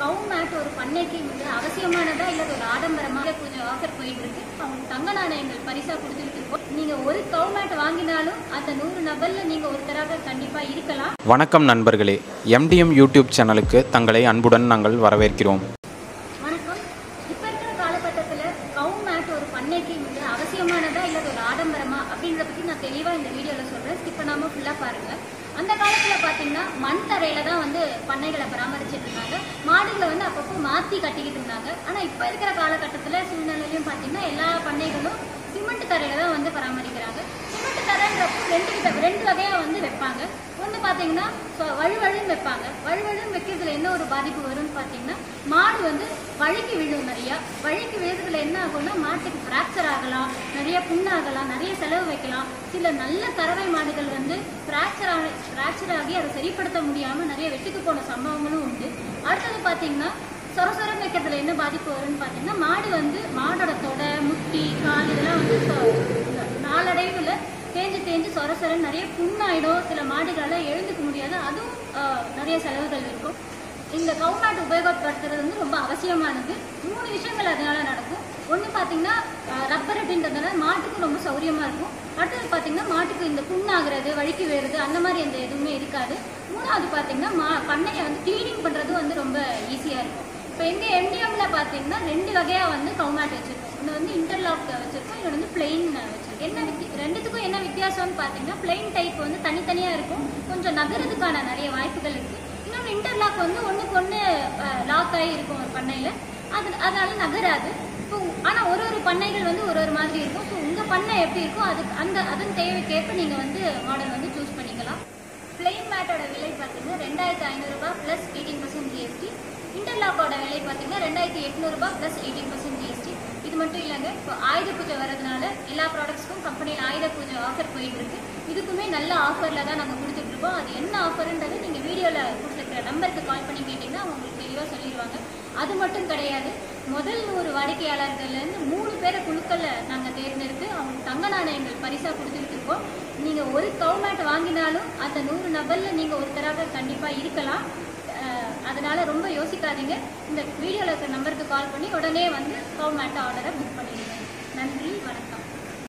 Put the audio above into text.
கவு மேட் ஒரு பண்ணைக்கு வந்து அவசியமானதா இல்ல ஒரு ஆடம்பரமா இல்ல கொஞ்சம் ஆஃபர் போயிட்டு இருக்கு அவங்க தங்க நாணயங்கள் பரிசா கொடுத்துட்டு இருக்கோம் நீங்க ஒரு கவு மேட் வாங்கினாலும் அந்த நூறு நபர்ல நீங்க ஒருத்தராக கண்டிப்பா இருக்கலாம் வணக்கம் நண்பர்களே எம்டிஎம் யூடியூப் சேனலுக்கு தங்களை அன்புடன் நாங்கள் வரவேற்கிறோம் வணக்கம் இப்ப இருக்கிற காலகட்டத்துல கவு மேட் ஒரு பண்ணைக்கு வந்து அவசியமானதா இல்ல ஒரு ஆடம்பரமா அப்படின்றத பத்தி நான் தெளிவா இந்த வீடியோல சொல்றேன் ஸ்கிப் பண்ணாம ஃபுல்லா பாருங்க அந்த காலத்துல பாத்தீங்கன்னா மண் தரையில தான் வந்து பண்ணைகளை பராமரிச்சிட்டு இருந்தாங்க மாடுகளை வந்து அப்பப்போ மாத்தி கட்டிக்கிட்டு இருந்தாங்க ஆனா இப்ப இருக்கிற காலகட்டத்துல சூழ்நிலையிலும் பாத்தீங்கன்னா எல்லா பண்ணைகளும் சிமெண்ட் தரையில தான் வந்து பராமரிக்கிறாங்க சிமெண்ட் தரைன்றப்போ ரெண்டு வித ரெண்டு வகையா வந்து வைப்பாங்க ஒண்ணு பாத்தீங்கன்னா சொ- வழுவழுன்னு வைப்பாங்க வழுவழுன்னு வைக்கிறதுல என்ன ஒரு பாதிப்பு வரும்னு பாத்தீங்கன்னா மாடு வந்து வழுக்கி விழும் நிறைய வழுக்கி விழுறதுல என்ன ஆகும்னா மாட்டுக்கு ஃப்ராக்சர் ஆகலாம் நிறைய புண்ணாகலாம் நிறைய செலவு வைக்கலாம் சில நல்ல கறவை மாடுகள் வந்து ஃப்ராக்சர் ஆகி ஃப்ராக்சர் ஆகி அதை சரிப்படுத்த முடியாம நிறைய வெட்டுக்கு போன சம்பவங்களும் உண்டு அடுத்தது பாத்தீங்கன்னா சொர சொரம் வைக்கிறதுல என்ன பாதிப்பு வரும்னு பாத்தீங்கன்னா மாடு வந்து மாடோட தொடை முட்டி கால் இதெல்லாம் வந்து சொ- நாளடைவுல தேஞ்சு தேஞ்சு சொர சொரன்னு நிறைய புண்ணாயிடும் சில மாடுகளால எழுந்துக்க முடியாது அதுவும் ஆஹ், நிறைய செலவுகள் இருக்கும் இந்த கவுநாட்டு உபயோகப்படுத்துறது வந்து ரொம்ப அவசியமானது மூணு விஷயங்கள் அதனால நடக்கும் ஒன்று பார்த்தீங்கன்னா ரப்பர் அப்படின்றதுனால மாட்டுக்கு ரொம்ப சௌரியமா இருக்கும் அடுத்தது பார்த்தீங்கன்னா மாட்டுக்கு இந்த புண்ணாகிறது வழுக்கி வேறுது அந்த மாதிரி எந்த எதுவுமே இருக்காது மூணாவது பார்த்தீங்கன்னா மா பண்ணையை வந்து க்ளீனிங் பண்ணுறது வந்து ரொம்ப ஈஸியாக இருக்கும் இப்போ எங்கள் எம்டிஎம்ல பார்த்தீங்கன்னா ரெண்டு வகையாக வந்து கவுநாட் வச்சிருக்கோம் ஒன்று வந்து இன்டர்லாக் வச்சிருக்கோம் இன்னொன்று வந்து பிளெயின் வச்சிருக்கோம் என்ன வித்தி ரெண்டுத்துக்கும் என்ன வித்தியாசம்னு பார்த்தீங்கன்னா பிளெயின் டைப் வந்து தனித்தனியாக இருக்கும் கொஞ்சம் நகரத்துக்கான நிறைய வாய்ப்புகள் இருக்கு இன்னொன்று இன்டர்லாக் வந்து ஒன்றுக்கு ஒன்று லாக் ஆகி இருக்கும் ஒரு பண்ணையில் அது அதனால நகராது இப்போ ஆனால் ஒரு ஒரு பண்ணைகள் வந்து ஒரு ஒரு மாதிரி இருக்கும் ஸோ உங்கள் பண்ணை எப்படி இருக்கோ அதுக்கு அந்த அதன் தேவைக்கேற்ப நீங்கள் வந்து மாடல் வந்து சூஸ் பண்ணிக்கலாம் பிளெயின் மேட்டோட விலை பார்த்தீங்கன்னா ரெண்டாயிரத்தி ஐநூறுரூபா ப்ளஸ் எயிட்டீன் பர்சன்ட் ஜிஎஸ்டி இன்டர்லாக்கோட விலை பார்த்தீங்கன்னா ரெண்டாயிரத்தி எட்நூறுபா ப்ளஸ் எயிட்டீன் பர்சன்ட் ஜிஎஸ்டி இது மட்டும் இல்லைங்க இப்போ ஆயுத பூஜை வரதுனால எல்லா ப்ராடக்ட்ஸ்க்கும் கம்பெனியில் ஆயுத பூஜை ஆஃபர் போயிட்டு இருக்கு இதுக்குமே நல்ல ஆஃபரில் தான் நாங்கள் கொடுத்துட்டு இருக்கோம் அது என்ன ஆஃபர்ன்றது நீங்கள் வீடியோவில் கொடுத்துருக்கிற நம்பருக்கு கால் பண்ணி கேட்டிங்கன்னா அவங்க உங்களுக்கு தெளிவாக சொல்லிடுவாங்க அது மட்டும் கிடையாது முதல் நூறு வாடிக்கையாளர்கள்லேருந்து மூணு பேரை குழுக்களில் நாங்கள் தேர்ந்தெடுத்து அவங்களுக்கு தங்க நாணயங்கள் பரிசாக கொடுத்துட்டு இருக்கோம் நீங்கள் ஒரு கவுமேட் வாங்கினாலும் அந்த நூறு நபரில் நீங்கள் ஒருத்தராக கண்டிப்பாக இருக்கலாம் அஹ் அதனால ரொம்ப யோசிக்காதீங்க இந்த வீடியோவில் இருக்கிற நம்பருக்கு கால் பண்ணி உடனே வந்து கவுமேட் ஆர்டரை புக் பண்ணிடுங்க நன்றி வணக்கம்